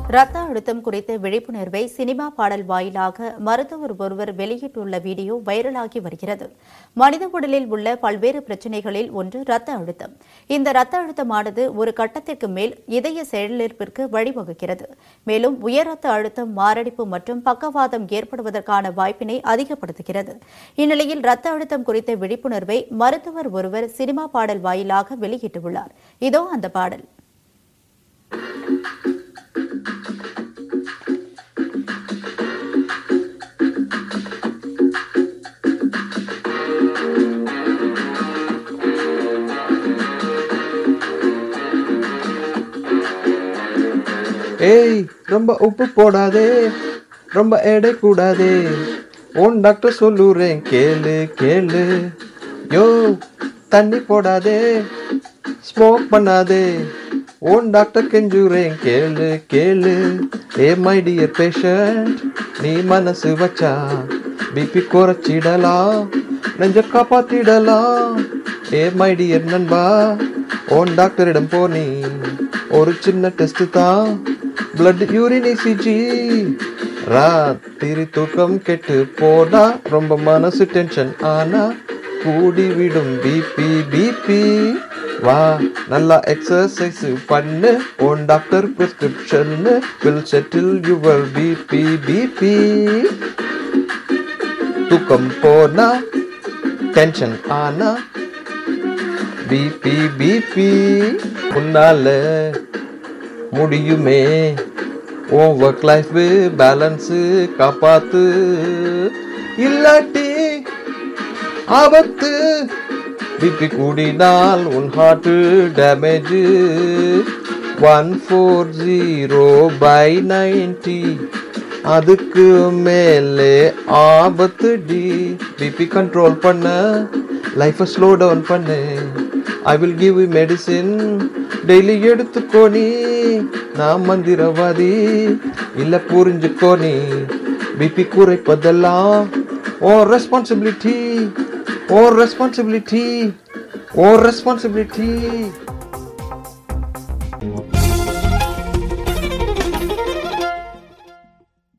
ரத்த அழுத்தம் குறித்த விழிப்புணர்வை சினிமா பாடல் வாயிலாக மருத்துவர் ஒருவர் வெளியிட்டுள்ள வீடியோ வைரலாகி வருகிறது மனித உடலில் உள்ள பல்வேறு பிரச்சினைகளில் ஒன்று ரத்த அழுத்தம் இந்த ரத்த அழுத்தமானது ஒரு கட்டத்திற்கு மேல் இதய செயலிழப்பிற்கு வழிவகுக்கிறது மேலும் உயர் ரத்த அழுத்தம் மாரடைப்பு மற்றும் பக்கவாதம் ஏற்படுவதற்கான வாய்ப்பினை அதிகப்படுத்துகிறது இந்நிலையில் ரத்த அழுத்தம் குறித்த விழிப்புணர்வை மருத்துவர் ஒருவர் சினிமா பாடல் வாயிலாக வெளியிட்டுள்ளார் இதோ அந்த பாடல் ஏய் ரொம்ப உப்பு போடாதே ரொம்ப எடை கூடாதே உன் டாக்டர் சொல்லுறேன் கேளு கேளு யோ தண்ணி போடாதே ஸ்மோக் பண்ணாதே உன் டாக்டர் கெஞ்சுறேன் கேளு கேளு ஏ மை டியர் பேஷண்ட் நீ மனசு வச்சா பிபி குறைச்சிடலாம் நெஞ்ச காப்பாத்திடலாம் ஏ மை டியர் நண்பா உன் டாக்டரிடம் போனி ஒரு சின்ன டெஸ்ட் தான் பிளட் யூரின் இசிஜி ராத்திரி தூக்கம் கெட்டு போனா ரொம்ப மனசு டென்ஷன் ஆனா கூடி விடும் பிபி பிபி வா நல்லா எக்ஸசைஸ் பண்ணு உன் doctor prescription will settle your BP BP தூக்கம் போனா டென்ஷன் ஆனா பிபி பிபி உன்னால முடியுமே உன் ஒர்க் லைஃப் பேலன்ஸு காப்பாத்து இல்லாட்டி ஆபத்து பிபி கூடினால் உன் heart damage one four zero by ninety அதுக்கு மேலே ஆபத்து டி பிபி கண்ட்ரோல் பண்ண லைஃபை ஸ்லோ டவுன் பண்ணு I will give you medicine daily எடுத்துக்கோ நீ நான் மந்திரவாதி இல்ல புரிஞ்சுக்கோ நீ பிபி குறைப்பதெல்லாம் own responsibility own responsibility own responsibility